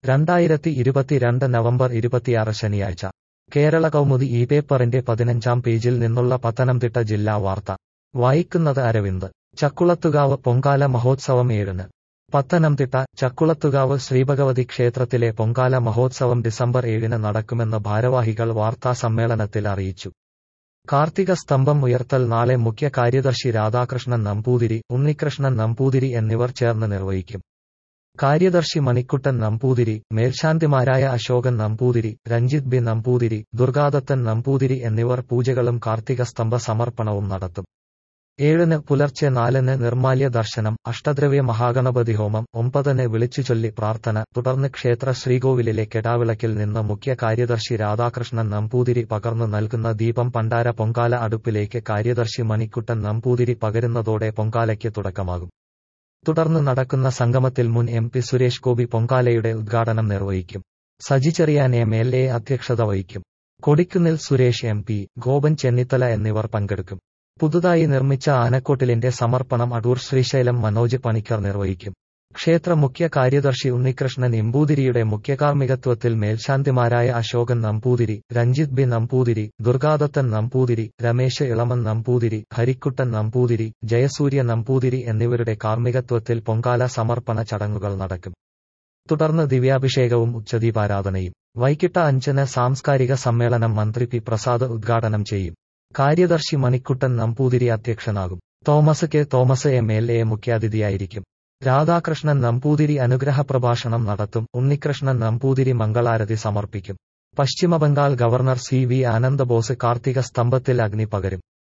രണ്ടായിരത്തി ഇരുപത്തിരണ്ട് നവംബർ ഇരുപത്തിയാറ് ശനിയാഴ്ച കേരള കൗമുദി ഈ പേപ്പറിന്റെ പതിനഞ്ചാം പേജിൽ നിന്നുള്ള പത്തനംതിട്ട ജില്ലാ വാർത്ത വായിക്കുന്നത് അരവിന്ദ് ചക്കുളത്തുകാവ് പൊങ്കാല മഹോത്സവം ഏഴിന് പത്തനംതിട്ട ചക്കുളത്തുകാവ് ശ്രീഭഗവതി ക്ഷേത്രത്തിലെ പൊങ്കാല മഹോത്സവം ഡിസംബർ ഏഴിന് നടക്കുമെന്ന് ഭാരവാഹികൾ വാർത്താ സമ്മേളനത്തിൽ അറിയിച്ചു കാർത്തിക സ്തംഭം ഉയർത്തൽ നാളെ മുഖ്യ കാര്യദർശി രാധാകൃഷ്ണൻ നമ്പൂതിരി ഉണ്ണികൃഷ്ണൻ നമ്പൂതിരി എന്നിവർ ചേർന്ന് നിർവഹിക്കും കാര്യദർശി മണിക്കുട്ടൻ നമ്പൂതിരി മേൽശാന്തിമാരായ അശോകൻ നമ്പൂതിരി രഞ്ജിത് ബി നമ്പൂതിരി ദുർഗാദത്തൻ നമ്പൂതിരി എന്നിവർ പൂജകളും കാർത്തിക സ്തംഭ സമർപ്പണവും നടത്തും ഏഴിന് പുലർച്ചെ നാലിന് നിർമാല്യ ദർശനം അഷ്ടദ്രവ്യ മഹാഗണപതി ഹോമം ഒമ്പതിന് വിളിച്ചുചൊല്ലി പ്രാർത്ഥന തുടർന്ന് ക്ഷേത്ര ശ്രീകോവിലിലെ കെടാവിളക്കിൽ നിന്ന് മുഖ്യ കാര്യദർശി രാധാകൃഷ്ണൻ നമ്പൂതിരി പകർന്നു നൽകുന്ന ദീപം പണ്ടാര പൊങ്കാല അടുപ്പിലേക്ക് കാര്യദർശി മണിക്കുട്ടൻ നമ്പൂതിരി പകരുന്നതോടെ പൊങ്കാലയ്ക്ക് തുടക്കമാകും തുടർന്ന് നടക്കുന്ന സംഗമത്തിൽ മുൻ എം പി സുരേഷ് ഗോപി പൊങ്കാലയുടെ ഉദ്ഘാടനം നിർവഹിക്കും Saji Cherian M L A അധ്യക്ഷത വഹിക്കും കൊടിക്കുന്നിൽ സുരേഷ് എം പി ഗോപൻ ചെന്നിത്തല എന്നിവർ പങ്കെടുക്കും പുതുതായി നിർമ്മിച്ച ആനക്കോട്ടിലിന്റെ സമർപ്പണം അടൂർ ശ്രീശൈലം മനോജ് പണിക്കർ നിർവഹിക്കും ക്ഷേത്ര മുഖ്യ കാര്യദർശി ഉണ്ണികൃഷ്ണൻ ഇമ്പൂതിരിയുടെ മുഖ്യകാർമ്മികത്വത്തിൽ മേൽശാന്തിമാരായ അശോകൻ നമ്പൂതിരി രഞ്ജിത് ബി നമ്പൂതിരി ദുർഗാദത്തൻ നമ്പൂതിരി രമേശ് ഇളമൻ നമ്പൂതിരി ഹരിക്കുട്ടൻ നമ്പൂതിരി ജയസൂര്യ നമ്പൂതിരി എന്നിവരുടെ കാർമ്മികത്വത്തിൽ പൊങ്കാല സമർപ്പണ ചടങ്ങുകൾ നടക്കും തുടർന്ന് ദിവ്യാഭിഷേകവും ഉച്ചദീപാരാധനയും വൈകിട്ട് അഞ്ചിന് സാംസ്കാരിക സമ്മേളനം മന്ത്രി പി പ്രസാദ് ഉദ്ഘാടനം ചെയ്യും കാര്യദർശി മണിക്കുട്ടൻ നമ്പൂതിരി അധ്യക്ഷനാകും Thomas K Thomas M L A മുഖ്യാതിഥിയായിരിക്കും രാധാകൃഷ്ണൻ നമ്പൂതിരി അനുഗ്രഹ പ്രഭാഷണം നടത്തും ഉണ്ണികൃഷ്ണൻ നമ്പൂതിരി മംഗളാരതി സമർപ്പിക്കും Paschimbangal governor C V Anandabose Karthika സ്തംഭത്തിൽ അഗ്നി പകരും